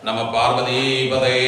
நம பார்வதி பதே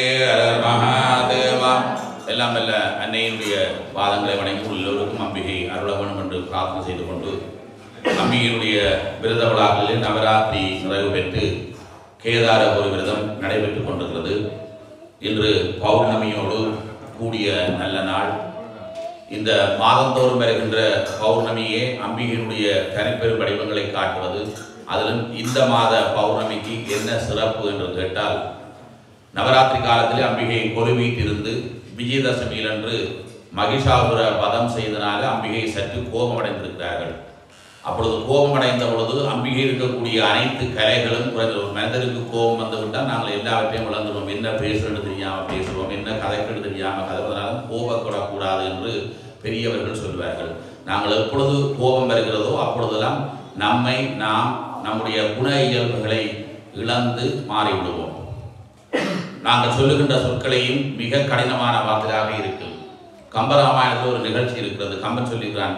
மகாதேவா எல்லாம் வல்ல அன்னையினுடைய பாதங்களை வணங்கி எல்லோருக்கும் அம்பிகை அருள வேண்டும் என்று பிரார்த்தனை செய்து கொண்டு அம்பிகையினுடைய விரத விழாக்களில் நவராத்திரி நிறைவு பெற்று கேதார ஒரு விரதம் நடைபெற்றுக் கொண்டிருக்கிறது இன்று பௌர்ணமியோடு கூடிய நல்ல நாள் இந்த மாதந்தோறும் வருகின்ற பௌர்ணமியே அம்பிகையினுடைய தனிப்பெரும் வடிவங்களை காட்டுவது அதிலும் இந்த மாத பௌர்ணமிக்கு என்ன சிறப்பு என்று கேட்டால் நவராத்திரி காலத்தில் அம்பிகை கொலுவீட்டிருந்து விஜயதசமியிலன்று மகிஷாசுர வதம் செய்தனால அம்பிகை சற்று கோபமடைந்திருக்கிறார்கள் அப்பொழுது கோபமடைந்த பொழுது அம்பிகை இருக்கக்கூடிய அனைத்து கலைகளும் குறைந்த ஒரு மனிதருக்கு கோபம் வந்து விட்டால் நாங்கள் எல்லாவற்றையும் விளங்குவோம் என்ன பேசுறது தெரியாமல் பேசுவோம் என்ன கதைக்கிறது தெரியாமல் கதைப்பதனால கோபப்படக்கூடாது என்று பெரியவர்கள் சொல்வார்கள் நாங்கள் எப்பொழுது கோபம் வருகிறதோ அப்பொழுதெல்லாம் நம்மை நாம் நம்முடைய குண இயல்புகளை இழந்து மாறிவிடுவோம் நாங்கள் சொல்லுகின்ற சொற்களையும் மிக கடினமான வார்த்தையாக இருக்கும் கம்பராமாயணத்தில் ஒரு நிகழ்ச்சி இருக்கிறது கம்பன் சொல்லுகிறான்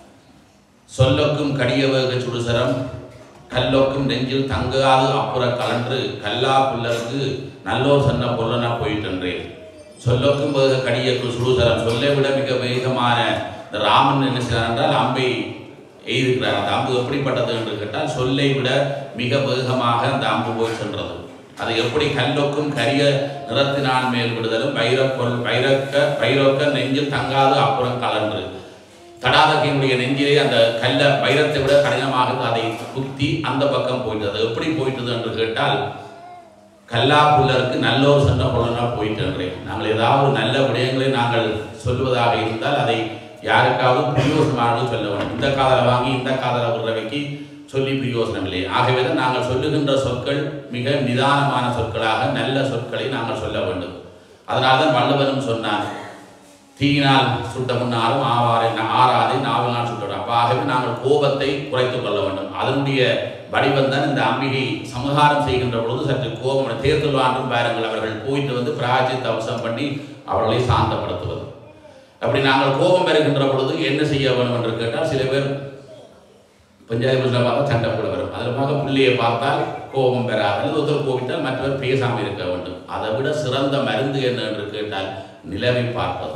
சொல்லொக்கும் கடியவக சுடுசரம் கல்லொக்கும் நெஞ்சில் தங்காது அப்புற கலன்று கல்லா புல்லருக்கு நல்லோர் சொன்ன பொருளனா போயிட்டன்றேன் சொல்லொக்கும் வேக கடியக்கு சுடுசரம் சொல்லை விட மிக வேகமான இந்த ராமன் என்ன செய்கிறார் என்றால் அம்பை எய்திருக்கிறார் அந்த அம்பு எப்படிப்பட்டது என்று கேட்டால் சொல்லை விட மிக வேகமாக அந்த அம்பு போய் சென்றது அது எப்படி கல்லொக்கும் கரிய நிறத்தினால் மேல் விடுதலும் வைரக்கொல் வைரக்க வைரோக்க நெஞ்சில் தங்காது அப்புறம் கலன்று தடாதகையினுடைய நெஞ்சிலே அந்த கல்ல வைரத்தை விட கடினமாக அதை குத்தி அந்த பக்கம் போயிட்டது எப்படி போயிட்டது என்று கேட்டால் கல்லா புல்லருக்கு நல்லோர் சொன்ன பொருளா போயிட்டு என்றேன் நாங்கள் ஏதாவது நல்ல விடயங்களை நாங்கள் சொல்வதாக இருந்தால் அதை யாருக்காவது பிரயோசனமாக சொல்ல வேண்டும் இந்த காதலை வாங்கி இந்த காதலை விடுறவைக்கு சொல்லி பிரயோசனம் இல்லை ஆகவே தான் நாங்கள் சொல்லுகின்ற சொற்கள் மிக நிதானமான சொற்களாக நல்ல சொற்களை நாங்கள் சொல்ல வேண்டும் அதனால தான் வள்ளுவரும் சொன்னார் தீயினால் சுட்ட முன்னாலும் ஆவாரை ஆறாதை நாவனால் சுட்டோம் அப்போ ஆகவே நாங்கள் கோபத்தை குறைத்துக் கொள்ள வேண்டும் அதனுடைய வடிவம் தான் இந்த அம்பிகை சமகாரம் செய்கின்ற பொழுது சற்று கோபம் தேர்தல் ஆண்டும் பாருங்கள் அவர்கள் போயிட்டு வந்து பிராஜித் அவசம் பண்ணி அவர்களை சாந்தப்படுத்துவது அப்படி நாங்கள் கோபம் பெறுகின்ற பொழுது என்ன செய்ய வேண்டும் என்று கேட்டால் சில பேர் பஞ்சாயத்து பிரச்சனை பார்த்தா சண்டை கூட வரும் அதில் பார்க்க பிள்ளையை பார்த்தால் கோபம் பெறாது அல்லது ஒருத்தர் கோபித்தால் மற்றவர் பேசாமல் இருக்க வேண்டும் அதை விட சிறந்த மருந்து என்ன என்று கேட்டால் நிலவை பார்ப்பது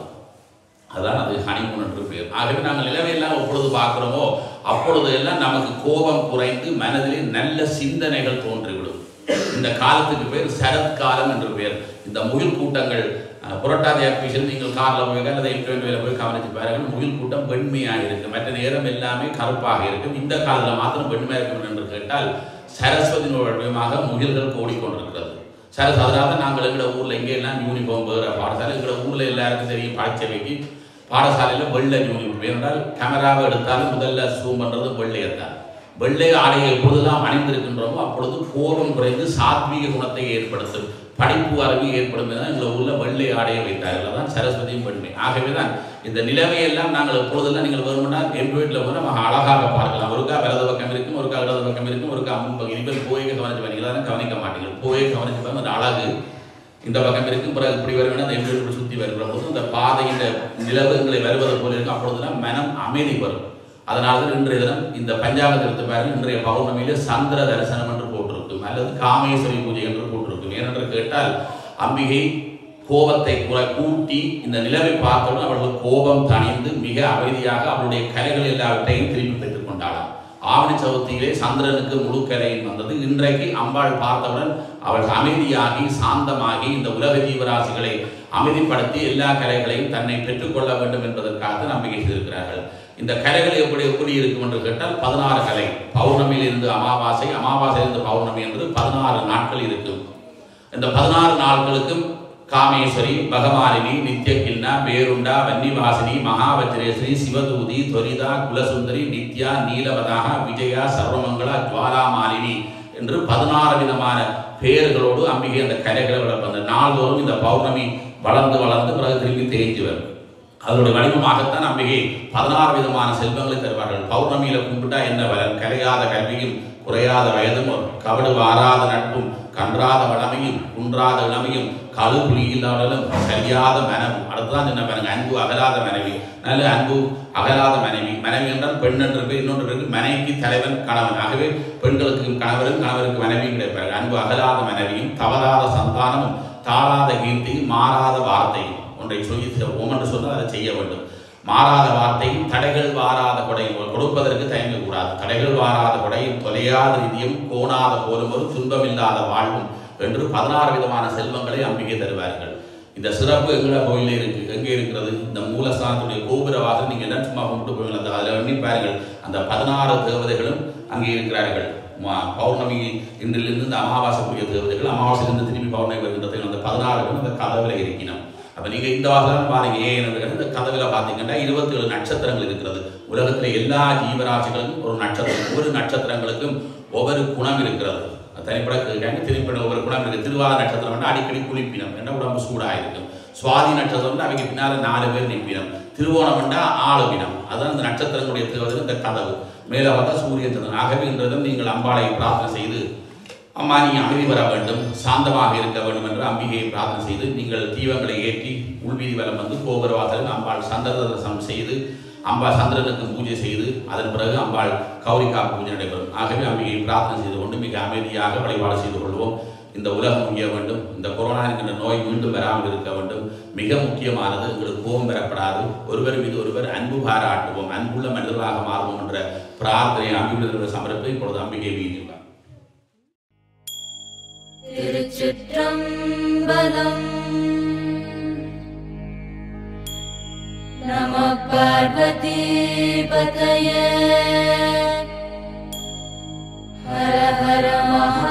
அதான் அது ஹனிமூன் என்று பேர் ஆகவே நாங்கள் நிலவையெல்லாம் எப்பொழுது பார்க்குறோமோ அப்பொழுது எல்லாம் நமக்கு கோபம் குறைந்து மனதிலே நல்ல சிந்தனைகள் தோன்றிவிடும் இந்த காலத்துக்கு பேர் சரத்காலம் என்று பேர் இந்த முகில் கூட்டங்கள் புரட்டாதி அக்விஷன் நீங்கள் காரில் போய் அல்லது இன்டர்வியூவில் போய் கவனித்து பாருங்கள் முகில் கூட்டம் வெண்மையாக இருக்கும் மற்ற நேரம் எல்லாமே கருப்பாக இருக்கும் இந்த காலத்தில் மாத்திரம் வெண்மையாக இருக்கும் என்று கேட்டால் சரஸ்வதியின் வடிவமாக முகில்கள் ஓடிக்கொண்டிருக்கிறது சரஸ் அதனால தான் நாங்கள் எங்களோட ஊரில் எங்கே எல்லாம் யூனிஃபார்ம் வேறு பாடசாலை எங்களோட ஊரில் எல்லாருக்கும் தெரியும் பாடச்சவைக்கு பாடசாலையில் வெள்ளை யூனிஃபார்ம் ஏனென்றால் கேமராவை எடுத்தாலும் முதல்ல சூம் பண்ணுறது வெள்ளையை தான் வெள்ளை ஆடையை எப்பொழுதெல்லாம் அணிந்திருக்கின்றோமோ அப்பொழுது கோபம் குறைந்து சாத்வீக குணத்தை ஏற்படுத்தும் படிப்பு அறிவு ஏற்படும் தான் எங்களை உள்ள வெள்ளை ஆடையை வைத்தார்கள் அதான் சரஸ்வதியும் பெண்மை ஆகவே தான் இந்த நிலைமையெல்லாம் நாங்கள் எப்பொழுதெல்லாம் நீங்கள் வருமானா என் வீட்டில் போய் நம்ம அழகாக பார்க்கலாம் ஒருக்கா வலது பக்கம் இருக்கும் ஒருக்கா இடது பக்கம் இருக்கும் ஒருக்கா அம்மன் பக்கம் இனிமேல் போய் கவனிச்சு பண்ணீங்க தான் கவனிக்க மாட்டீங்க போய் கவனிச்சு பாருங்க அந்த அழகு இந்த பக்கம் இருக்கும் பிறகு இப்படி வருவேன் அந்த என் வீட்டு சுற்றி வருகிற போது இந்த பாதையின் நிலவுகளை வருவது போல இருக்கும் அப்பொழுதுலாம் மனம் அமைதி வரும் அதனால தான் இன்றைய தினம் இந்த பஞ்சாபத்தை எடுத்து பாருங்கள் இன்றைய பௌர்ணமியில சந்திர தரிசனம் என்று போட்டிருக்கும் அல்லது காமேஸ்வரி பூஜை என்று போட்டிருக்கும் ஏனென்று கேட்டால் அம்பிகை கோபத்தை குறை கூட்டி இந்த நிலவை பார்த்தவுடன் அவர்கள் கோபம் தணிந்து மிக அமைதியாக அவருடைய கலைகள் எல்லாவற்றையும் திரும்பி பெற்றுக் கொண்டாளாம் ஆவணி சதுர்த்தியிலே சந்திரனுக்கு முழு கலையும் வந்தது இன்றைக்கு அம்பாள் பார்த்தவுடன் அவள் அமைதியாகி சாந்தமாகி இந்த உலக ஜீவராசிகளை அமைதிப்படுத்தி எல்லா கலைகளையும் தன்னை பெற்றுக்கொள்ள வேண்டும் என்பதற்காக நம்பிக்கை செய்திருக்கிறார்கள் இந்த கலைகள் எப்படி எப்படி இருக்கும் என்று கேட்டால் பதினாறு கலை பௌர்ணமியில் இருந்து அமாவாசை அமாவாசையிலிருந்து பௌர்ணமி என்று பதினாறு நாட்கள் இருக்கும் இந்த பதினாறு நாட்களுக்கும் காமேஸ்வரி பகவானினி நித்யகின்னா பேருண்டா வன்னிவாசினி மகாவஜ்ரேஸ்வரி சிவதூதி தொரிதா குலசுந்தரி நித்யா நீலவதாக விஜயா சர்வமங்களா ஜுவாலாமாலினி என்று பதினாறு விதமான பெயர்களோடு அம்பிகை அந்த கலைகளை வளர்ப்பு அந்த நாள்தோறும் இந்த பௌர்ணமி வளர்ந்து வளர்ந்து பிறகு திரும்பி தேய்ச்சி வரும் அதனுடைய வடிவமாகத்தான் அம்பிகை பதினாறு விதமான செல்வங்களை தருவார்கள் பௌர்ணமியில கும்பிட்டா என்ன பலன் கலையாத கல்வியும் குறையாத வயதும் கவடு வாராத நட்பும் கன்றாத வளமையும் குன்றாத இளமையும் கழு புலி இல்லாதலும் சரியாத மனமும் அடுத்ததான் என்ன பாருங்க அன்பு அகலாத மனைவி நல்ல அன்பு அகலாத மனைவி மனைவி என்றால் பெண் என்று பேர் இன்னொன்று பேருக்கு மனைவிக்கு தலைவன் கணவன் ஆகவே பெண்களுக்கு கணவரும் கணவருக்கு மனைவியும் கிடைப்பார்கள் அன்பு அகலாத மனைவியும் தவறாத சந்தானமும் தாழாத கீர்த்தியும் மாறாத வார்த்தையும் ஒன்றை சொல்லி ஓம் என்று சொன்னால் அதை செய்ய வேண்டும் மாறாத வார்த்தையும் தடைகள் வாராத கொடையும் கொடுப்பதற்கு தயங்கக்கூடாது தடைகள் வாராத கொடையும் தொலையாத நிதியும் கோணாத போலும் ஒரு துன்பமில்லாத வாழ்வும் என்று பதினாறு விதமான செல்வங்களை அம்பிகை தருவார்கள் இந்த சிறப்பு எங்கட கோயிலே இருக்கு எங்கே இருக்கிறது இந்த மூலஸ்தானத்துடைய கோபுர வாசல் நீங்க என்ன சும்மா கும்பிட்டு போவீங்க அந்த அதில் எண்ணி பாருங்கள் அந்த பதினாறு தேவதைகளும் அங்கே இருக்கிறார்கள் ம- பௌர்ணமி இன்றிலிருந்து இந்த அமாவாசைக்குரிய தேவதைகள் அமாவாசையிலிருந்து திரும்பி பௌர்ணமி வருகின்றது அந்த பதினாறு பேரும் அந்த கதவுல இருக்கணும் அப்ப நீங்க இந்த வாசலாம் பாருங்க ஏன் என்று இந்த கதவுல பாத்தீங்கன்னா இருபத்தி ஏழு நட்சத்திரங்கள் இருக்கிறது உலகத்துல எல்லா ஜீவராசிகளுக்கும் ஒரு நட்சத்திரம் ஒவ்வொரு நட்சத்திரங்களுக்கும் ஒவ்வொரு குணம் இருக்கிறது அது தனிப்பட கேட்காங்க திருப்பி ஒவ்வொரு குணம் இருக்கு திருவாத நட்சத்திரம் வந்து அடிக்கடி குளிப்பினம் என்ன உடம்பு சூடா இருக்கும் சுவாதி நட்சத்திரம் வந்து அவங்க பின்னால நாலு பேர் நிற்பினம் திருவோணம் என்றா ஆளு பினம் அதுதான் இந்த நட்சத்திரங்களுடைய தேவதை இந்த கதவு மேலே பார்த்தா சூரியன் சந்திரன் ஆகவே இன்றதும் நீங்கள் அம்பாளை பிரார்த்தனை செய்து அம்மா நீ அமைதி வர வேண்டும் சாந்தமாக இருக்க வேண்டும் என்று அம்பிகையை பிரார்த்தனை செய்து நீங்கள் தீபங்களை ஏற்றி உள்வீதி வலம் வந்து கோபுரவாசலில் அம்பாள் சந்திர தரிசனம் செய்து அம்பாள் சந்திரனுக்கு பூஜை செய்து அதன் பிறகு அம்பாள் கௌரிகா பூஜை நடைபெறும் ஆகவே அம்பிகையை பிரார்த்தனை செய்து கொண்டு மிக அமைதியாக வழிபாடு செய்து கொள்வோம் இந்த உலகம் முடிய வேண்டும் இந்த கொரோனா என்கின்ற நோய் மீண்டும் வராமல் இருக்க வேண்டும் மிக முக்கியமானது எங்களுக்கு கோபம் பெறப்படாது ஒருவர் மீது ஒருவர் அன்பு பாராட்டுவோம் அன்புள்ள மனிதர்களாக மாறுவோம் என்ற பிரார்த்தனை அம்பிகளுடைய சமர்ப்பை இப்பொழுது அம்பிகை வீதியுள்ளார் திருச்சிற்றம்பலம் நம பார்வதி பதய ஹர ஹர மகா